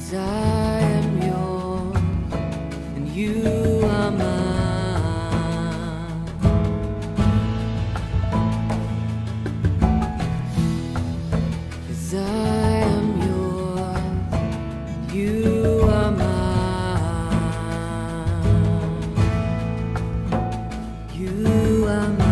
'Cause I am yours and you are mine. 'Cause I am yours, you are mine. You are mine.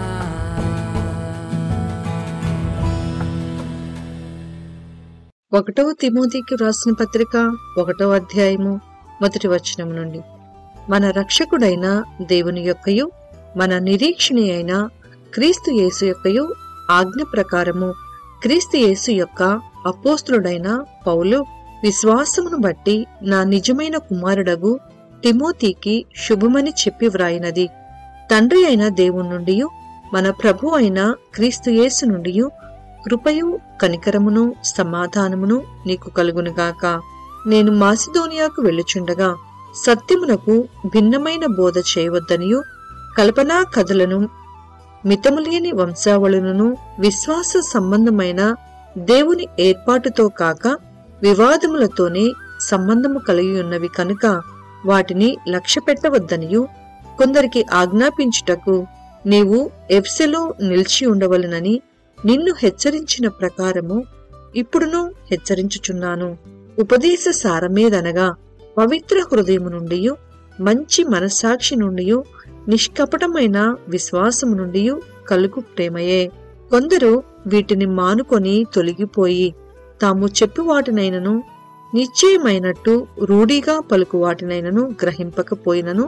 ఒకటవ తిమోతికి వ్రాసిన పత్రిక ఒకటవ అధ్యాయము మొదటి వచనం నుండి మన రక్షకుడైన దేవుని యొక్కయు మన నిరీక్షణి అయిన క్రీస్తు యేసు యొక్కయు ఆజ్ఞ ప్రకారము క్రీస్తు యేసు యొక్క అపోస్తులుడైన పౌలు విశ్వాసమును బట్టి నా నిజమైన కుమారుడగు తిమోతికి శుభమని చెప్పి వ్రాయినది తండ్రి అయిన దేవుని నుండి మన ప్రభు అయిన క్రీస్తు యేసు నుండి కృపయు కనికరమును సమాధానమును నీకు కలుగునుగాక నేను మాసిదోనియాకు వెళ్ళుచుండగా సత్యమునకు భిన్నమైన బోధ చేయవద్దనియు కల్పనా కథలను మితములేని వంశావళులను విశ్వాస సంబంధమైన దేవుని ఏర్పాటుతో కాక వివాదములతోనే సంబంధము కలిగి ఉన్నవి కనుక వాటిని లక్ష్య పెట్టవద్దనియు కొందరికి ఆజ్ఞాపించుటకు నీవు ఎఫ్సెలో నిలిచి ఉండవలనని నిన్ను హెచ్చరించిన ప్రకారము ఇప్పుడును హెచ్చరించుచున్నాను ఉపదేశ సారమేదనగా పవిత్ర హృదయము నుండి మంచి మనస్సాక్షి నుండి నిష్కపటమైన విశ్వాసము నుండి కలుగు ప్రేమయే కొందరు వీటిని మానుకొని తొలగిపోయి తాము చెప్పు వాటినైనను నిశ్చయమైనట్టు రూఢిగా పలుకు వాటినైనను గ్రహింపకపోయినను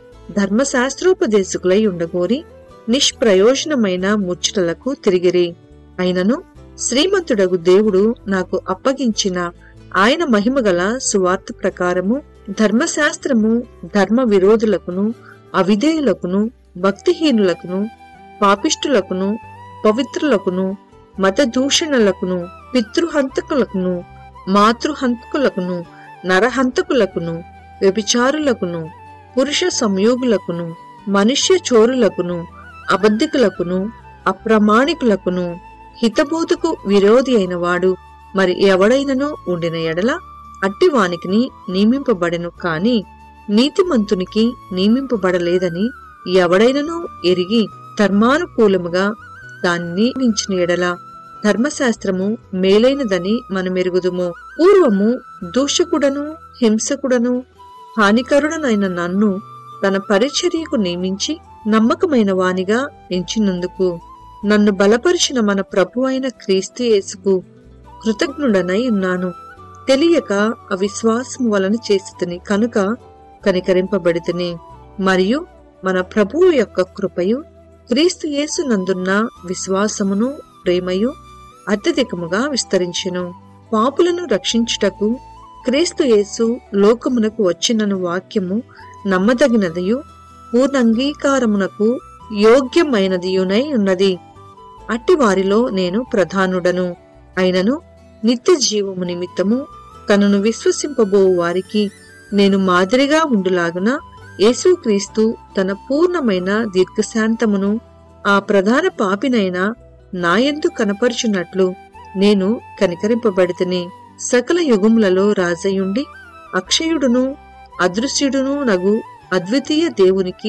ధర్మశాస్త్రోపదేశకులై ఉండగోరి నిష్ప్రయోజనమైన ముచ్చటలకు తిరిగిరి అయినను శ్రీమంతుడగు దేవుడు నాకు అప్పగించిన ఆయన మహిమగల సువార్త ప్రకారము ధర్మశాస్త్రము ధర్మ విరోధులకును అవిధేయులకును భక్తిహీనులకును పాపిష్టులకును పవిత్రులకును మత దూషణలకును పితృహంతకులకును మాతృహంతకులకును నరహంతకులకును వ్యభిచారులకును పురుష సంయోగులకును మనుష్య చోరులకును అబద్ధికులకును అప్రమాణికులకును హితబోధకు విరోధి అయిన వాడు మరి ఎవడైనను ఉండిన ఎడల అట్టివానికి నియమింపబడెను కాని నీతిమంతునికి నియమింపబడలేదని ఎవడైనను ఎరిగి ధర్మానుకూలముగా దాన్ని నించిన ఎడల ధర్మశాస్త్రము మేలైనదని మనమెరుగుదుము పూర్వము దూషకుడను హింసకుడను హానికరుడనైన నన్ను తన పరిచర్యకు నియమించి నమ్మకమైన వానిగా ఎంచినందుకు నన్ను బలపరిచిన మన ప్రభు అయిన క్రీస్తు యేసుకు కృతజ్ఞుడనై ఉన్నాను తెలియక అవిశ్వాసము వలన చేసితిని కనుక కనికరింపబడితిని మరియు మన ప్రభువు యొక్క కృపయు క్రీస్తు యేసు నందున్న విశ్వాసమును ప్రేమయు అత్యధికముగా విస్తరించెను పాపులను రక్షించుటకు క్రీస్తు యేసు లోకమునకు వచ్చినను వాక్యము నమ్మదగినదియు పూర్ణంగీకారమునకు యోగ్యమైనదియునై ఉన్నది అట్టి వారిలో నేను ప్రధానుడను అయినను నిత్య జీవము నిమిత్తము తనను విశ్వసింపబో వారికి నేను మాదిరిగా ఉండులాగున యేసుక్రీస్తు తన పూర్ణమైన దీర్ఘశాంతమును ఆ ప్రధాన పాపినైన నాయందు కనపరుచున్నట్లు నేను కనికరింపబడితిని సకల యుగములలో రాజయుండి అక్షయుడును అదృశ్యుడును నగు అద్వితీయ దేవునికి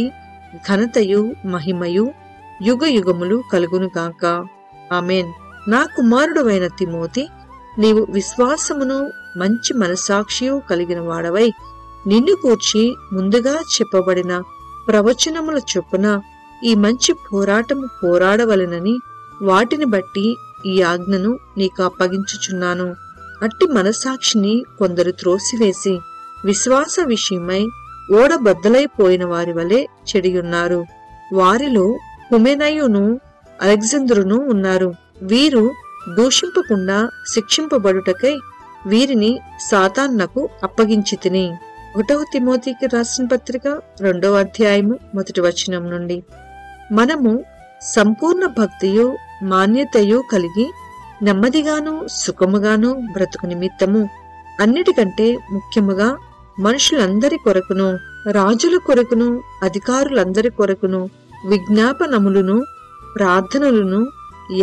ఘనతయు మహిమయు యుగ యుగములు కలుగునుగాక ఆమెన్ నా కుమారుడువైన తిమోతి నీవు విశ్వాసమును మంచి మనసాక్షియు కలిగిన వాడవై నిన్ను కూర్చి ముందుగా చెప్పబడిన ప్రవచనముల చొప్పున ఈ మంచి పోరాటము పోరాడవలెనని వాటిని బట్టి ఈ ఆజ్ఞను నీకు అప్పగించుచున్నాను అట్టి మనసాక్షిని కొందరు త్రోసివేసి విశ్వాస విషయమై ఓడబద్దలైపోయిన వారి వలె చెడియున్నారు వారిలో హుమెనయును అలెగ్జంద్రును ఉన్నారు వీరు దూషింపకుండా శిక్షింపబడుటకై వీరిని సాతాన్నకు అప్పగించి తిని ఒకటవ తిమోతికి రాసిన పత్రిక రెండవ అధ్యాయము మొదటి వచనం నుండి మనము సంపూర్ణ భక్తియు మాన్యతయు కలిగి నెమ్మదిగాను సుఖముగాను బ్రతుకు నిమిత్తము అన్నిటికంటే ముఖ్యముగా మనుషులందరి కొరకును రాజుల కొరకును అధికారులందరి కొరకును విజ్ఞాపనములను ప్రార్థనలను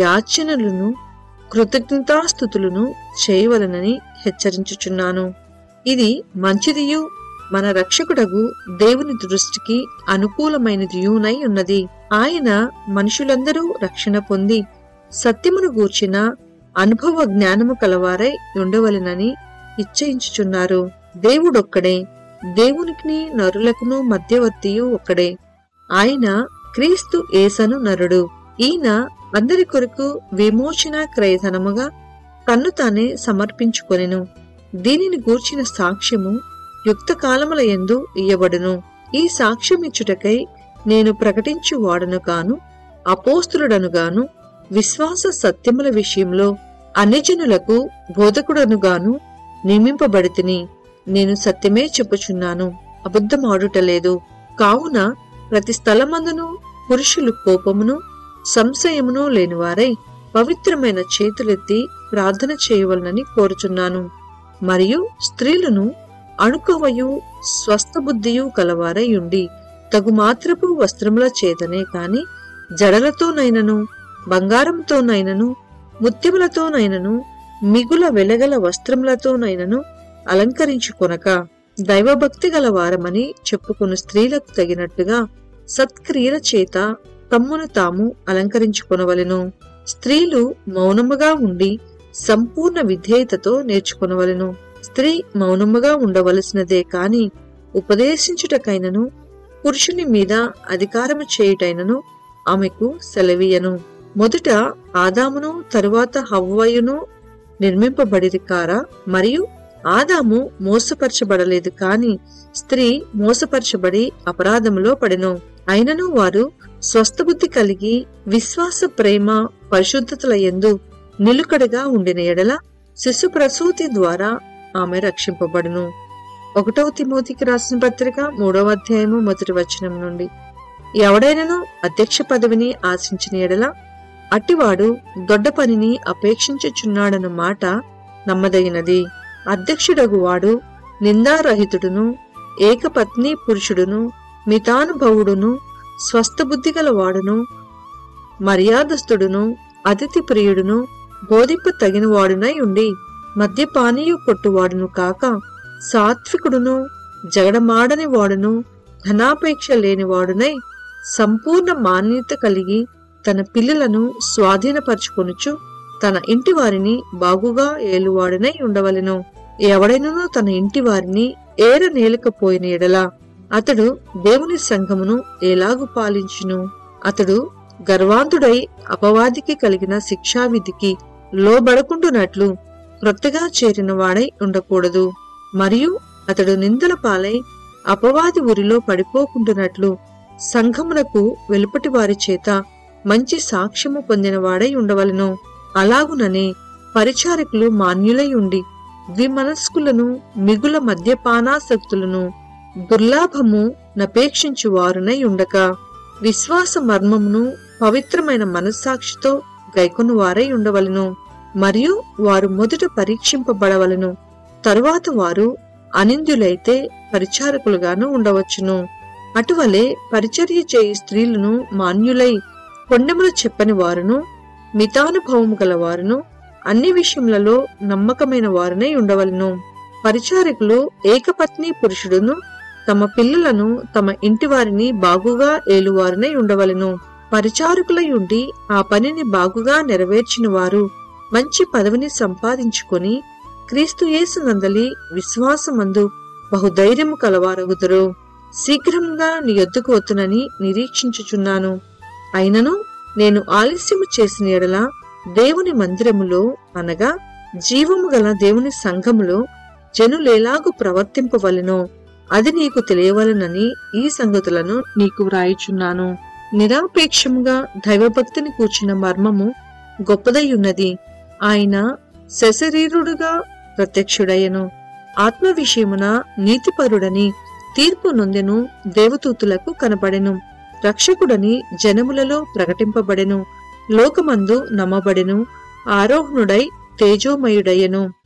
యాచనలను కృతజ్ఞతాస్థుతులను చేయవలనని హెచ్చరించుచున్నాను ఇది మంచిదియు మన రక్షకుడగు దేవుని దృష్టికి అనుకూలమైనదియునై ఉన్నది ఆయన మనుషులందరూ రక్షణ పొంది సత్యమును గూర్చిన అనుభవ జ్ఞానము కలవారై ఉండవలెనని ఇచ్చయించుచున్నారు దేవుడొక్కడే దేవునికి నరులకును మధ్యవర్తియు ఒక్కడే ఆయన క్రీస్తు ఏసను నరుడు ఈయన అందరి కొరకు విమోచన క్రయధనముగా తన్ను తానే సమర్పించుకొనెను దీనిని గూర్చిన సాక్ష్యము యుక్త కాలముల యందు ఇయ్యబడును ఈ సాక్ష్యమిచ్చుటకై నేను ప్రకటించు వాడను గాను అపోస్తులుడను గాను విశ్వాస సత్యముల విషయంలో అన్యజనులకు బోధకుడను గాను నియమింపబడితిని నేను సత్యమే చెప్పుచున్నాను అబద్ధమాడుటలేదు కావున ప్రతి స్థలమందును పురుషులు కోపమును సంశయమును లేనివారై పవిత్రమైన చేతులెత్తి ప్రార్థన చేయవలనని కోరుచున్నాను మరియు స్త్రీలను అణుకవయు స్వస్థ బుద్ధియు కలవారై ఉండి తగు మాత్రపు వస్త్రముల చేతనే కాని జడలతోనైనను బంగారంతోనైనను ముత్యములతోనైనను మిగుల వెలగల వస్త్రములతోనైనను అలంకరించుకొనక దైవభక్తి గల వారమని చెప్పుకుని స్త్రీలకు తగినట్టుగా సత్క్రియల చేత తమ్మును తాము అలంకరించుకొనవలెను స్త్రీలు మౌనముగా ఉండి సంపూర్ణ విధేయతతో నేర్చుకొనవలెను స్త్రీ మౌనముగా ఉండవలసినదే కాని ఉపదేశించుటకైనను పురుషుని మీద అధికారము చేయుటైనను ఆమెకు సెలవీయను మొదట ఆదామును తరువాత హవ్వయును నిర్మింపబడిరి కారా మరియు ఆదాము మోసపరచబడలేదు కాని స్త్రీ మోసపరచబడి అపరాధములో పడెను అయినను వారు స్వస్థబుద్ధి కలిగి విశ్వాస ప్రేమ పరిశుద్ధతల యందు నిలుకడగా ఉండిన ఎడల శిశు ప్రసూతి ద్వారా ఆమె రక్షింపబడును ఒకటవ తిమోతికి రాసిన పత్రిక మూడవ అధ్యాయము మొదటి వచనం నుండి ఎవడైనను అధ్యక్ష పదవిని ఆశించిన ఎడల అట్టివాడు దొడ్డ పనిని అపేక్షించుచున్నాడన్న మాట నమ్మదగినది అధ్యక్షుడగు వాడు నిందారహితుడును ఏకపత్ని పురుషుడును మితానుభవుడును స్వస్థబుద్ధి గలవాడును మర్యాదస్తుడును అతిథి ప్రియుడును బోధింప తగిన వాడునై ఉండి మద్యపానీయు కొట్టువాడును కాక సాత్వికుడును జగడమాడని వాడును ధనాపేక్ష లేనివాడునై సంపూర్ణ మాన్యత కలిగి తన పిల్లలను స్వాధీనపరచుకొనుచు తన ఇంటి వారిని బాగుగా ఏలువాడనై ఉండవలెను ఎవడైనను తన ఇంటి వారిని ఏర నేలకపోయిన ఎడల అతడు దేవుని సంఘమును ఎలాగు పాలించును అతడు గర్వాంతుడై అపవాదికి కలిగిన శిక్షావిధికి లోబడకుండునట్లు క్రొత్తగా చేరిన వాడై ఉండకూడదు మరియు అతడు నిందల పాలై అపవాది ఉరిలో పడిపోకుంటున్నట్లు సంఘమునకు వెలుపటి వారి చేత మంచి సాక్ష్యము పొందినవాడై ఉండవలెను అలాగుననే పరిచారకులు మాన్యులై ఉండి ద్విమనస్కులను మిగుల మద్యపానాసక్తులను దుర్లాభము నపేక్షించు వారునై ఉండక విశ్వాస మర్మమును పవిత్రమైన మనస్సాక్షితో గైకొను వారై ఉండవలెను మరియు వారు మొదట పరీక్షింపబడవలెను తరువాత వారు అనింద్యులైతే పరిచారకులుగాను ఉండవచ్చును అటువలే పరిచర్య చేయి స్త్రీలను మాన్యులై కొండెములు చెప్పని వారును మితానుభవము గల వారును అన్ని విషయములలో నమ్మకమైన వారునై ఉండవలను పరిచారకులు ఏకపత్ని పురుషుడును తమ పిల్లలను తమ ఇంటి వారిని బాగుగా ఏలువారునై ఉండవలను పరిచారకులై ఉండి ఆ పనిని బాగుగా నెరవేర్చిన వారు మంచి పదవిని సంపాదించుకొని క్రీస్తు యేసు నందలి విశ్వాసమందు బహుధైర్యము కలవారగుదురు శీఘ్రంగా నీ యొద్దకు వత్తునని నిరీక్షించుచున్నాను అయినను నేను ఆలస్యము చేసిన ఎడల దేవుని మందిరములో అనగా జీవము గల దేవుని సంఘములో జనులేలాగు ప్రవర్తింపవలెనో అది నీకు తెలియవలనని ఈ సంగతులను నీకు వ్రాయిచున్నాను నిరాపేక్షముగా దైవభక్తిని కూర్చిన మర్మము గొప్పదై ఉన్నది ఆయన శశరీరుడుగా ప్రత్యక్షుడయ్యను ఆత్మ విషయమున నీతిపరుడని తీర్పు నొందెను దేవదూతులకు కనబడెను రక్షకుడని జనములలో ప్రకటింపబడెను లోకమందు నమ్మబడెను ఆరోహణుడై తేజోమయుడయ్యను